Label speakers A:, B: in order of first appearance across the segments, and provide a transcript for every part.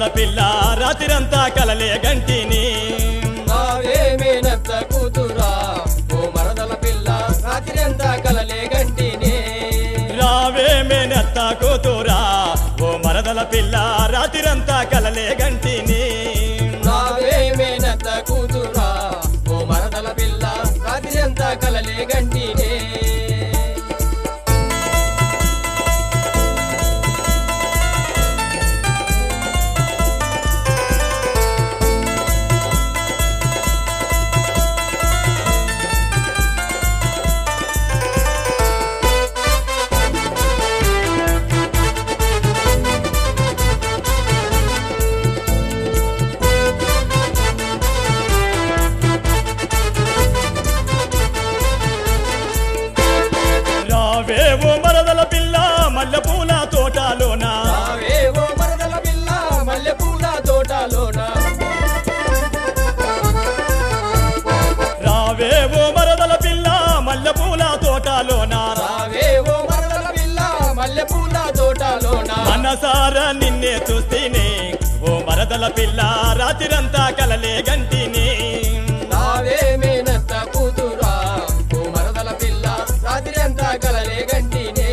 A: మరదల పిల్ల రాత్రిరంతా కలలే గంటిని
B: నావేమే నత్త కూతురా ఓ మరదల పిల్ల రాత్రి అంతా కలలే గంటినే
A: రావే మేనత్త కూతురా ఓ మరదల పిల్ల రాత్రిరంతా కలలే గంటిని
B: నావేమే నత్త కూతురా ఓ మరదల పిల్ల రాత్రి అంతా కలలే గంటినే
A: రావే ఓ మరదల పిల్ల మల్లె పూల తోటలోన
B: నావే ఓ మరదల పిల్ల మల్లె పూల తోటలోన
A: రావే ఓ మరదల పిల్ల మల్లె పూల తోటలోన
B: నావే ఓ మరదల పిల్ల మల్లె పూల తోటలోన
A: మనసార నిన్నే చూస్తేనే ఓ మరదల పిల్ల రాత్రిరంతా కలలే గంటిని
B: నావేమే నత్త కూతురా ఓ మరదల పిల్ల రాత్రి అంతా కలలే గంటినే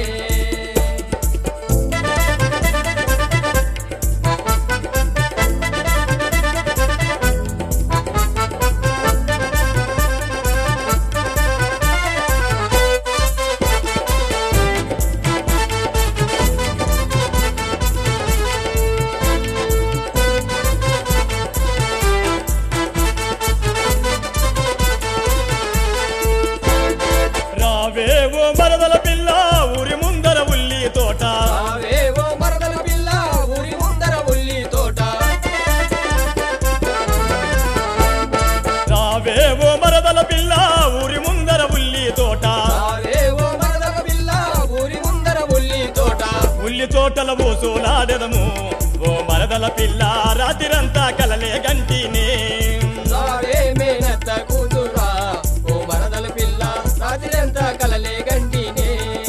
A: రావే ఓ మరదల పిల్ల ఊరి ముందర ఉల్లి తోట
B: నావే ఓ మరదల పిల్ల ఊరి ముందర ఉల్లి తోట
A: రావే ఓ మరదల పిల్ల ఊరి ముందర ఉల్లి తోట
B: నావే ఓ మరదల పిల్ల ఊరి ముందర ఉల్లి తోట
A: ఉల్లి తోటల ఊసులాడెదము ఓ మరదల పిల్ల రాత్రిరంతా కలలే గంటిని
B: నావేమే నత్త కూతురా ఓ మరదల పిల్ల రాత్రి అంతా కలలే గంటినే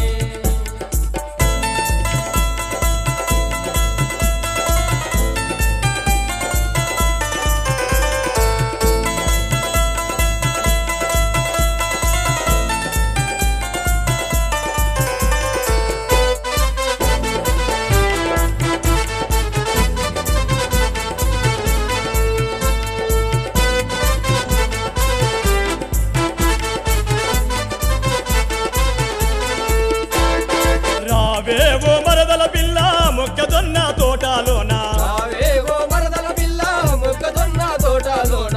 A: రావే ఓ మరదల పిల్ల మొక్కజొన్న తోటలోన
B: నావే ఓ మరదల పిల్ల మొక్కజొన్న తోటలోన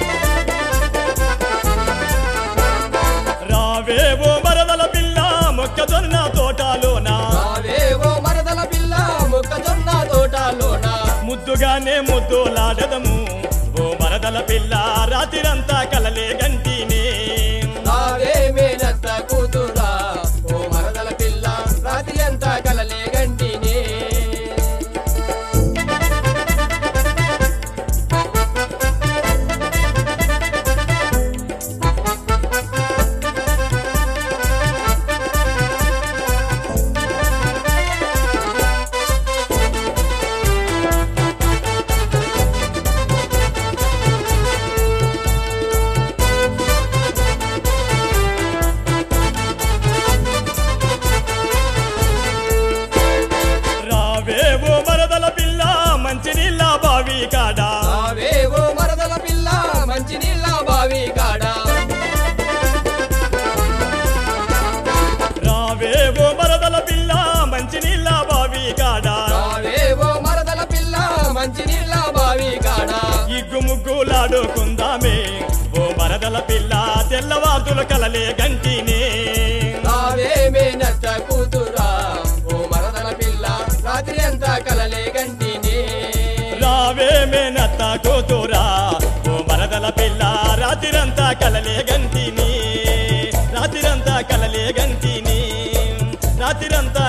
A: రావే ఓ మరదల పిల్ల మొక్కజొన్న తోటలోన
B: నావే ఓ మరదల పిల్ల మొక్కజొన్న తోటలోన
A: ముద్దుగానే ముద్దులాడదము ఓ మరదల పిల్ల రాత్రిరంతా కలలే గంటిని
B: నావేమే నత్త కూతురా ఓ మరదల పిల్ల రాత్రి అంతా కలలే గంటినే
A: రావే ఓ మరదల పిల్ల మంచి నీళ్ళ బావి కాడ
B: నావే ఓ మరదల పిల్ల మంచి నీళ్ళ బావి కాడ
A: రావే ఓ మరదల పిల్ల మంచి నీళ్ళ బావి కాడ
B: నావే ఓ మరదల పిల్ల మంచి నీళ్ళ బావి కాడ
A: ఇగ్గు ముగ్గులాడుకుందామే ఓ మరదల పిల్ల తెల్లవార్దుల కలలే గంటిని
B: నావేమే నత్త కూతురా ఓ మరదల పిల్ల రాత్రి అంతా కలలే గంటినే
A: రావే మేనత్త కూతురా ఓ మరదల పిల్ల రాత్రిరంతా కలలే గంటిని రాత్రిరంతా కలలే గంటిని రాత్రిరంతా